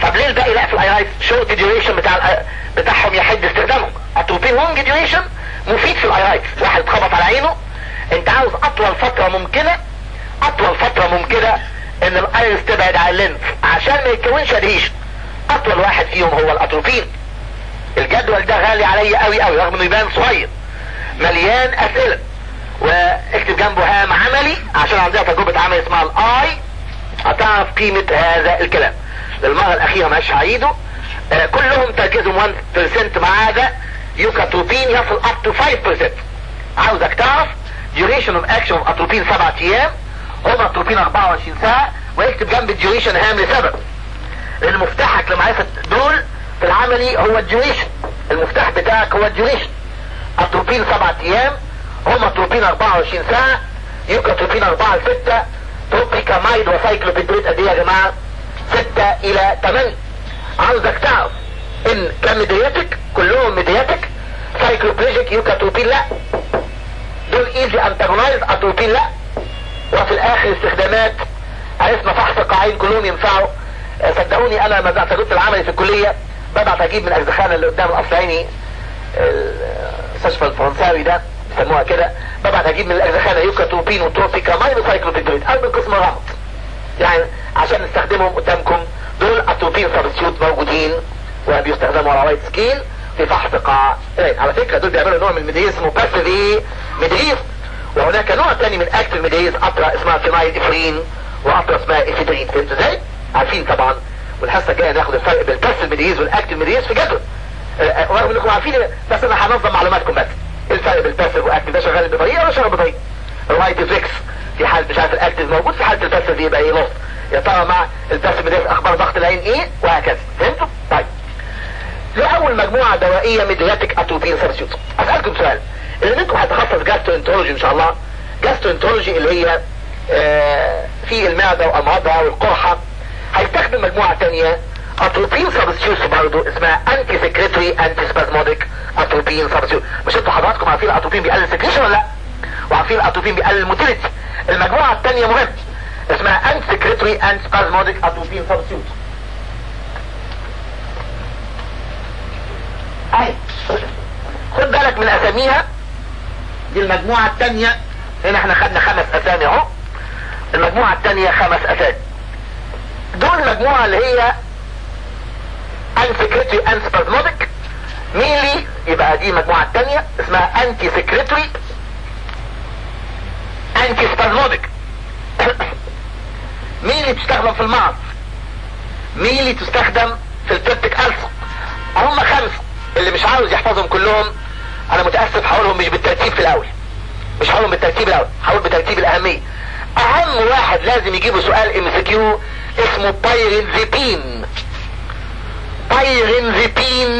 طب ليه الباقي لا في الايرايت شورت ديوريشن بتاع بتاعهم يحد استخدامهم اتروبين لونج ديوريشن مفيد في الايرايت واحد اتخبط على عينه انت عاوز اطول فترة ممكنة اطول فترة ممكنة ان الايرس تبعد عن اللينف عشان ما يتكونش ادهيشن اطول واحد فيهم هو الاتروبين الجدول ده غالي عليا قوي قوي رغم انه يبان صغير مليان اسئلة واكتب جنبه هام عملي عشان عندنا تجربة عمل اسمها الاي هتعرف قيمة هذا الكلام للمرة الاخيرة مش هعيده آه كلهم تركيزهم 1% ما عدا يوكاتروبين يصل up to 5% عاوزك تعرف duration of action of اتروبين 7 ايام هم اتروبين 24 ساعة واكتب جنب الديوريشن هام لسبب لان مفتاحك لمعرفة دول في العملي هو الديوريشن المفتاح بتاعك هو الديوريشن اتروبين 7 ايام هم اتروبين 24 ساعة يوكاتروبين 4 ل 6 توبيكامايد وسايكلوبيدريت قد ايه يا جماعة 6 الى 8 عاوزك تعرف ان كان ميدياتك كلهم ميدياتك سايكلوبليجيك يوكاتروبين لا دول ايزي انتاجونايز اتروبين لا وفي الاخر استخدامات عرفنا فحص القاعين كلهم ينفعوا صدقوني انا لما تجربة العملي في الكلية ببعت اجيب من الاجزخانة اللي قدام القصر عيني المستشفى الفرنساوي ده بيسموها كده ببعت اجيب من الاجزخانة يوكاتروبين وتروبيكا ماينوسايكلوبيدريت او من قسم الرمض يعني عشان نستخدمهم قدامكم دول اتروبين سبستيوت موجودين وبيستخدموا على وايت سكيل في فحص قاع ايه على فكرة دول بيعملوا نوع من الميديز اسمه باسيف ايه ميديز وهناك نوع تاني من اكتف ميديز قطرة اسمها فينايل افرين وقطرة اسمها افيدرين فهمتوا ازاي؟ عارفين طبعا والحصة الجاية ناخد الفرق بين الباسيف ميديز والاكتف ميديز في جدول رغم انكم عارفين بس انا هنظم معلوماتكم بس الفرق بين الباسيف والاكتف ده شغال بطريقة ولا شغال بطريقة الرايت فيكس في حالة مش عارف الاكتف موجود في حالة الباسيف يبقى ايه لوست يا ترى مع الباسيف ميديز اخبار ضغط العين ايه وهكذا فهمتوا؟ طيب لأول مجموعة دوائية ميدياتيك اتروبين سبستيوت اسألكم سؤال اللي منكم هيتخصص جاسترونتولوجي ان شاء الله جاسترونتولوجي اللي هي آه في المعدة وامراضها والقرحة هيستخدم مجموعة تانية اتروبين سبستيوت برضه اسمها انتي سكريتري انتي سبازموديك اتروبين سبستيوت مش انتوا حضراتكم عارفين الاتروبين بيقلل السكريشن ولا لا وعارفين الاتروبين بيقلل الموتيليتي المجموعة التانية مهمة اسمها انتي سكريتري انتي سبازموديك اتروبين سبستيوت اي خد بالك من اساميها دي المجموعة التانية هنا احنا خدنا خمس اسامي اهو المجموعة التانية خمس اسامي دول المجموعة اللي هي انسكريتري انسبازموديك ميلي يبقى دي المجموعة التانية اسمها انتي سكريتري انتي سبازموديك ميلي تستخدم في المعص ميلي تستخدم في البيبتيك ألسر هم خمسة اللي مش عاوز يحفظهم كلهم انا متأسف هقولهم مش بالترتيب في الاول مش هقولهم بالترتيب الاول هقول بترتيب الاهمية اهم واحد لازم يجيبه سؤال ام سي كيو اسمه بايرنزيبين بايرنزيبين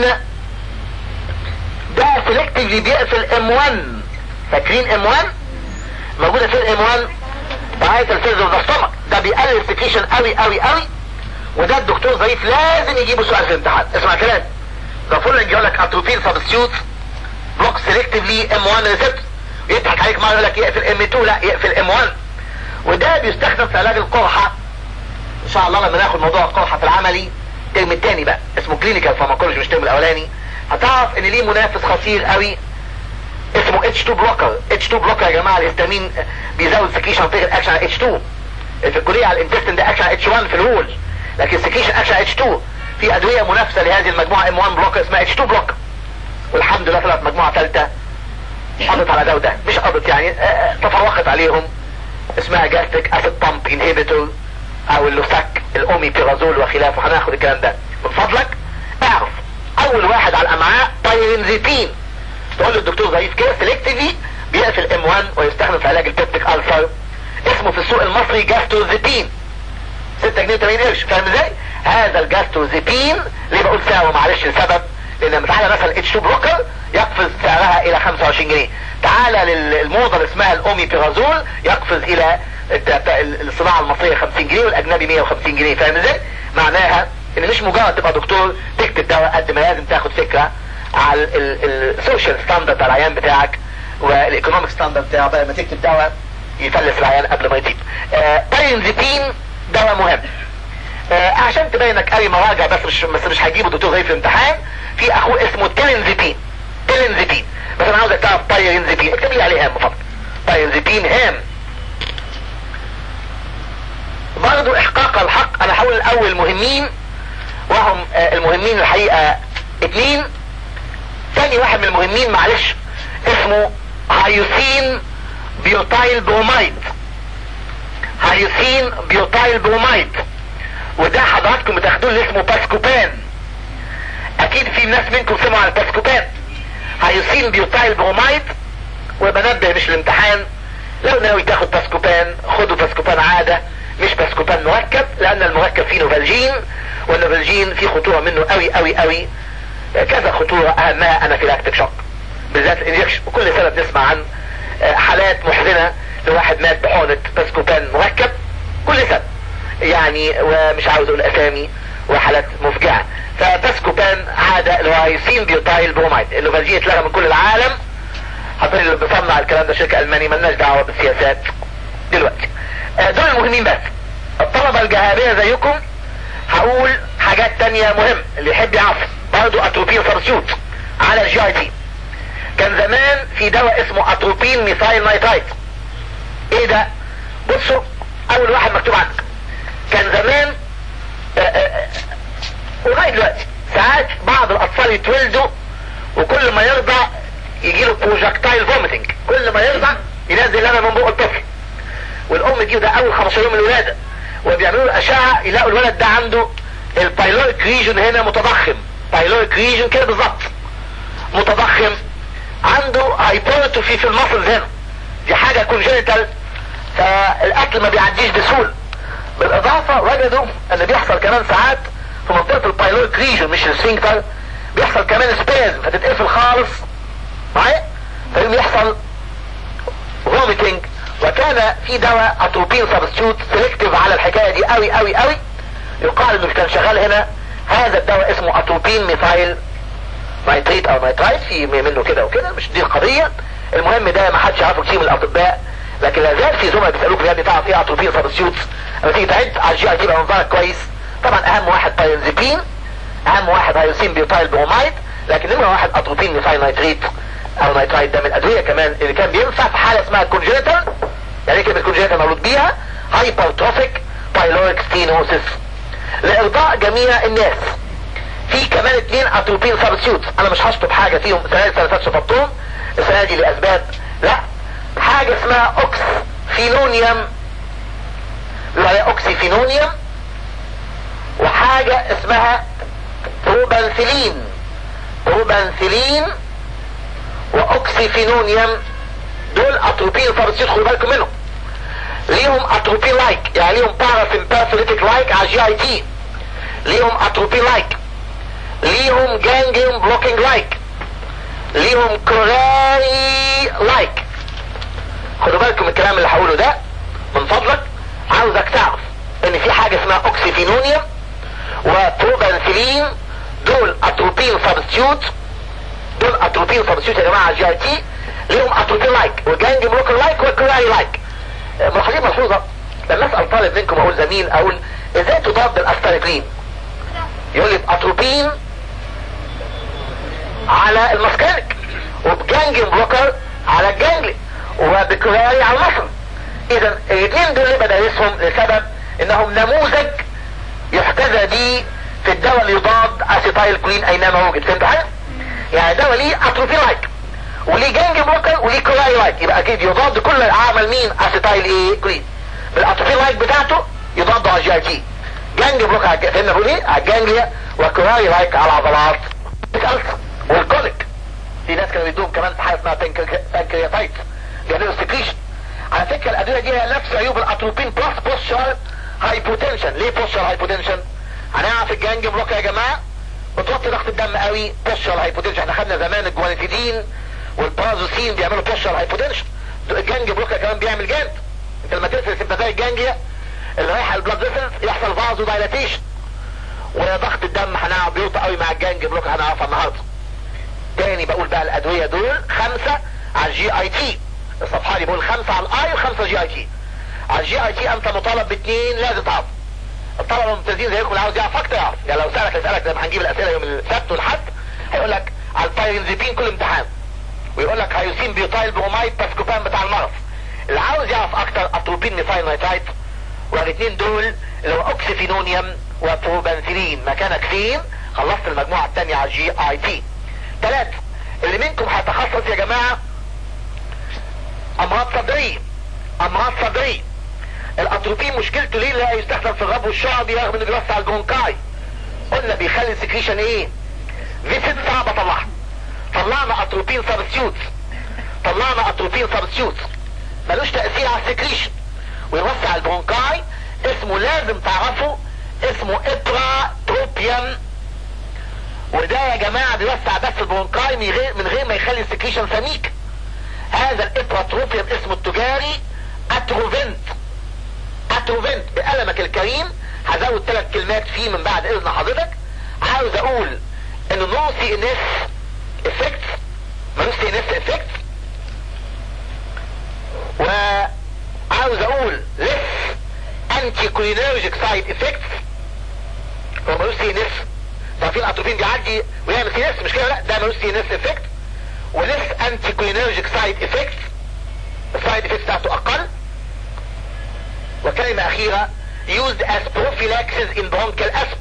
ده سيلكتيفلي بيقفل ام 1 فاكرين ام 1 موجودة في الام 1 بعاية الفيز اوف ده بيقلل السكريشن قوي قوي قوي وده الدكتور ضعيف لازم يجيبه سؤال في الامتحان اسمع كلام ده فولنج يقول لك اتروبين سبستيوت بلوك سيلكتيفلي ام 1 ريسبت يضحك عليك مره يقول لك يقفل ام 2 لا يقفل ام 1 وده بيستخدم في علاج القرحه ان شاء الله لما ناخد موضوع القرحه في العملي الترم الثاني بقى اسمه كلينيكال فارماكولوجي مش الترم الاولاني هتعرف ان ليه منافس خطير قوي اسمه اتش 2 بلوكر اتش 2 بلوكر يا جماعه الهستامين بيزود سكريشن عن طريق الاكشن على اتش 2 في الكليه على الانتستين ده اكشن على اتش 1 في الوول لكن السكريشن اكشن على اتش 2 في ادويه منافسه لهذه المجموعه ام 1 بلوكر اسمها اتش 2 بلوكر والحمد لله طلعت مجموعه ثالثه قضت على ده وده مش قضت يعني اه تفوقت عليهم اسمها جاستريك اسيد بامب انهبيتور او اللوساك الاومي بيرازول وخلافه هناخد الكلام ده من فضلك اعرف اول واحد على الامعاء بايرنزيتين تقول للدكتور ضعيف كده سيلكتيفي بيقفل ام 1 ويستخدم في علاج البيبتيك السر اسمه في السوق المصري جاستوزيبين 6 جنيه 80 قرش فاهم ازاي هذا الجاستوزيبين ليه بقول سعره معلش لسبب لان لما تعالى مثلا اتش 2 بلوكر يقفز سعرها الى 25 جنيه تعالى للموضة اللي اسمها الاومي بيرازول يقفز الى الصناعة المصرية 50 جنيه والاجنبي 150 جنيه فاهم ازاي معناها ان مش مجرد تبقى دكتور تكتب دواء قد ما لازم تاخد فكرة على السوشيال ستاندرد بتاع العيان بتاعك والايكونوميك ستاندرد بتاعه بقى لما تكتب دواء يفلس العيان قبل ما يطيب باينزيبين دواء مهم آه عشان تبينك اي مراجع بس مش بس مش هيجيبوا الدكتور زي في الامتحان في اخوه اسمه تيلنزيبين تيلنزيبين بس انا عاوزك تعرف بايرنزيبين اكتب لي عليه هام فقط بايرنزيبين هام برضو احقاق الحق انا هقول الاول مهمين وهم آه المهمين الحقيقة اتنين تاني واحد من المهمين معلش اسمه هايوسين بيوتايل برومايد هايوسين بيوتايل برومايد وده حضراتكم بتاخدوه اللي اسمه باسكوبان اكيد في ناس منكم سمعوا عن الباسكوبان هايوسين بيوتايل برومايد وبنبه مش الامتحان لو ناوي تاخد باسكوبان خدوا باسكوبان عادة مش باسكوبان مركب لان المركب فيه نوفالجين والنوفالجين فيه خطورة منه قوي قوي قوي كذا خطورة اهمها انافيلاكتيك شوك بالذات الانجكشن وكل سنة بنسمع عن حالات محزنة لواحد مات بحقنة باسكوبان مركب كل سنة يعني ومش عاوز اقول اسامي وحالات مفجعة فباسكوبان عادة اللي هو هيسين بيوتايل برومايد النوفالجين اتلغى من كل العالم حاطين اللي بيصنع الكلام ده شركة الماني ملناش دعوة بالسياسات دلوقتي دول المهمين بس الطلبة الجهابية زيكم هقول حاجات تانية مهم اللي يحب يعرف برضو اتروبين سبستيوت على الجي اي تي كان زمان في دواء اسمه اتروبين ميثايل نايترايت ايه ده بصوا اول واحد مكتوب عندك كان زمان ولغايه دلوقتي ساعات بعض الاطفال يتولدوا وكل ما يرضع يجي له بروجكتايل فوميتنج كل ما يرضع ينزل لبن من بق الطفل والام تجيب ده اول 15 يوم من الولاده وبيعملوا له اشعه يلاقوا الولد ده عنده البايلوريك ريجن هنا متضخم بايلوريك ريجن كده بالظبط متضخم عنده هايبرتروفي في المصل هنا دي حاجه كونجنتال فالاكل ما بيعديش بسهوله بالاضافه وجدوا ان بيحصل كمان ساعات في منطقه البايلوريك ريجن مش السفنكتر بيحصل كمان سبازم فتتقفل خالص معايا فيقوم يحصل فوميتنج وكان في دواء اتروبين سبستيوت سيلكتيف على الحكايه دي قوي قوي قوي يقال انه كان شغال هنا هذا الدواء اسمه اتروبين ميثايل نايتريت او نايترايت في منه كده وكده مش دي القضيه المهم ده ما حدش يعرفه كتير من الاطباء لكن لا زال في زملاء بيسالوك يا ابني تعرف ايه اتروبين سبستيوت لما تيجي تعد على الجي اي تي يبقى منظرك كويس طبعا اهم واحد باينزيبين اهم واحد هيوسين بيوتايل برومايد لكن نمره واحد اتروبين ميثايل نايتريت او نايترايت ده من الادويه كمان اللي كان بينفع في حاله اسمها كونجنتال يعني كلمه كونجنتال مولود بيها هايبرتروفيك بايلوريك ستينوسيس لارضاء جميع الناس في كمان اتنين اتروبين سبستيوت انا مش هشطب حاجه فيهم السنه دي سنه شطبتهم السنه دي لاسباب لا حاجه اسمها اوكس فينونيوم وهي اوكسي فينونيوم وحاجه اسمها بروبانثيلين بروبانثيلين واوكسيفينونيوم دول اتروبين سبستيوت خدوا بالكم منهم ليهم اتروبين لايك يعني ليهم باراسمباثوليتيك لايك على جي اي تي ليهم اتروبين لايك ليهم جانجليون بلوكينج لايك ليهم كوراري لايك خدوا بالكم من الكلام اللي هقوله ده من فضلك عاوزك تعرف ان في حاجه اسمها اوكسيفينونيوم وبروبانثيلين دول اتروبين سبستيوت دول اتروبين سبستيوت يا جماعه جي اي تي ليهم اتروبين لايك وجانج بلوكر لايك وكوراري لايك ملاحظين ملحوظه لما اسال طالب منكم اقول زميل اقول ازاي تضاد الاستايكلين يقول لي اتروبين على المسكانك وبجانج بلوكر على الجانجلي وبكوراري على المصل اذا الاثنين دول اللي بدرسهم لسبب انهم نموذج يحتذى به في الدواء اللي يضاد اسيتايل كلين اينما وجد فهمت حاجه؟ يعني دواء ليه اتروفي لايك وليه جنج بلوكر وليه كولاي لايك يبقى اكيد يضاد كل عمل مين اسيتايل ايه كلين بالاتروفي لايك بتاعته يضاد على الجي اي تي جنج بلوكر على فهمنا بقول ايه على الجانجليا وكولاي لايك على العضلات والكوليك في ناس كانوا بيدوهم كمان حاجه اسمها بانكرياتايت بيعملوا سكريشن على فكره الادويه دي هي نفس عيوب الاتروبين بلس بوستشر هايبوتنشن ليه بوستشر هايبوتنشن هنعرف الجانج بلوكر يا جماعه بتوطي ضغط الدم قوي بوستشر هايبوتنشن احنا خدنا زمان الجوانيتيدين والبازوسين بيعملوا بوستشر هايبوتنشن الجانج بلوكر كمان بيعمل جامد انت لما تقفل السمباثاي الجانجيا اللي رايحه البلاد فيسلز يحصل فازو دايلاتيشن وضغط الدم هنعرف بيوطى قوي مع الجانج بلوكر هنعرفها النهارده تاني بقول بقى الادويه دول خمسه على الجي اي تي الصفحه دي بقول خمسه على الاي وخمسه جي اي تي على الجي اي تي انت مطالب باثنين لازم تعرف الطلبه الممتازين زيكم اللي عاوز يعرف اكتر يعرف يعني لو سالك يسالك زي ما هنجيب الاسئله يوم السبت والحد هيقول لك على البايرنزيبين كل امتحان ويقول لك هيوسين بيوتايل برومايد باسكوبان بتاع المرض اللي عاوز يعرف اكتر اتروبين ميثايل نايترايت والاثنين دول اللي هو اوكسيفينونيوم وبروبنسلين مكانك فين خلصت المجموعه الثانيه على الجي اي تي ثلاثه اللي منكم هيتخصص يا جماعه امراض صدريه امراض صدريه الاتروبين مشكلته ليه لا يستخدم في الرب والشعبي رغم انه بيوسع الجونكاي قلنا بيخلي السكريشن ايه فيسد صعب اطلعها طلعنا اتروبين سبستيوت طلعنا اتروبين سبستيوت ملوش تأثير على السكريشن ويوسع البرونكاي اسمه لازم تعرفه اسمه اتراتروبيان وده يا جماعة بيوسع بس البرونكاي من غير, من غير ما يخلي السكريشن سميك هذا الاتراتروبيان اسمه التجاري اتروفنت اتروفنت بقلمك الكريم هزود ثلاث كلمات فيه من بعد اذن حضرتك عاوز اقول انه نو سي ان اس افكت ملوش سي ان اس افكت وعاوز اقول less anti cholinergic side effects هو ملوش سي ان اس تعرفين الاتروبين بيعدي ويعمل سي ان اس مش كده لا ده ملوش سي ان اس افكت وليس انتي cholinergic سايد افكت السايد افكت بتاعته اقل وكلمة اخيرة used as prophylaxis in bronchial asthma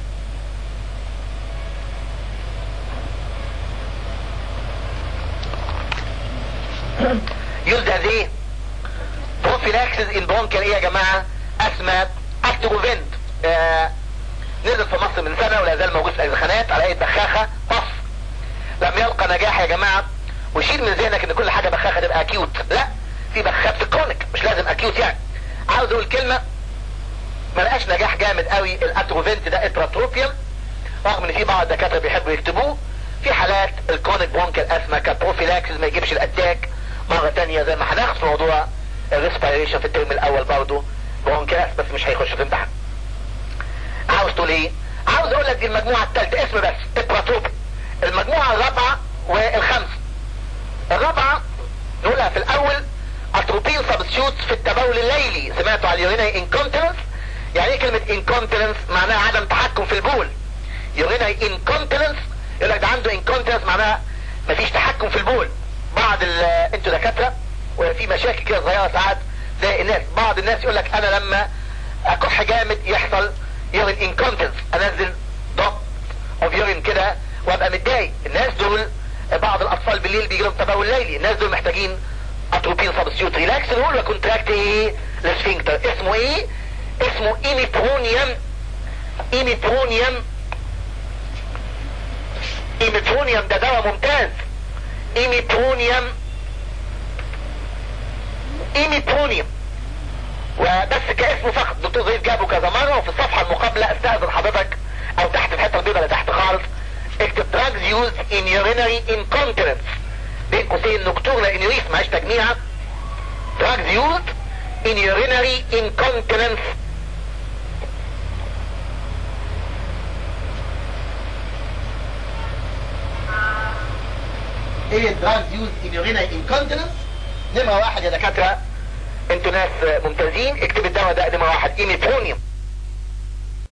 used as ايه prophylaxis in bronchial ايه يا جماعة اسمى استروفنت آه نزل في مصر من سنة ولا زال موجود في الخانات على ايه بخاخة طف لم يلقى نجاح يا جماعة وشيل من ذهنك ان كل حاجة بخاخة تبقى اكيوت لا في بخاخة في الكرونيك مش لازم اكيوت يعني عاوز اقول كلمة ما لقاش نجاح جامد قوي الاتروفنت ده اتراتروبيوم رغم ان في بعض الدكاترة بيحبوا يكتبوه في حالات الكرونيك برونكال اسما كبروفيلاكسس ما يجيبش الاتاك مرة تانية زي ما هناخد في موضوع الريسبيريشن في الترم الاول برضه برونكاس بس مش هيخش في امتحان عاوز تقول ايه عاوز اقول لك دي المجموعة الثالثة اسم بس اتراتروب المجموعة الرابعة والخامسة الرابعة نقولها في الاول اتروبين سبستيوت في التبول الليلي سمعتوا على اليورينري انكونتيننس يعني ايه كلمة انكونتيننس معناها عدم تحكم في البول يورينري انكونتيننس يقول لك ده عنده انكونتيننس معناها مفيش تحكم في البول بعض انتوا دكاترة وفي مشاكل كده صغيرة ساعات زي الناس بعض الناس يقول لك انا لما اكح جامد يحصل يورين انكونتنس انزل ضغط اوف يورين كده وابقى متضايق الناس دول بعض الاطفال بالليل بيجي لهم تبول ليلي الناس دول محتاجين اتروبين سبستيوت ريلاكس نقول له كونتراكت ايه للسفنكتر اسمه ايه اسمه ايميترونيوم ايميترونيوم ايميترونيوم ده دواء ممتاز ايميترونيوم ايميترونيوم وبس كاسمه فقط دكتور زيد جابه كذا مرة وفي الصفحة المقابلة استاذن حضرتك او تحت الحتة البيضاء اللي تحت خالص اكتب drugs used in urinary incontinence بين قوسين نكتورنا انيوريس معاش تجميعة drugs used in urinary incontinence ايه drugs used in urinary incontinence نمرة واحد يا دكاترة انتوا ناس ممتازين اكتب الدواء ده نمرة واحد ايميترونيوم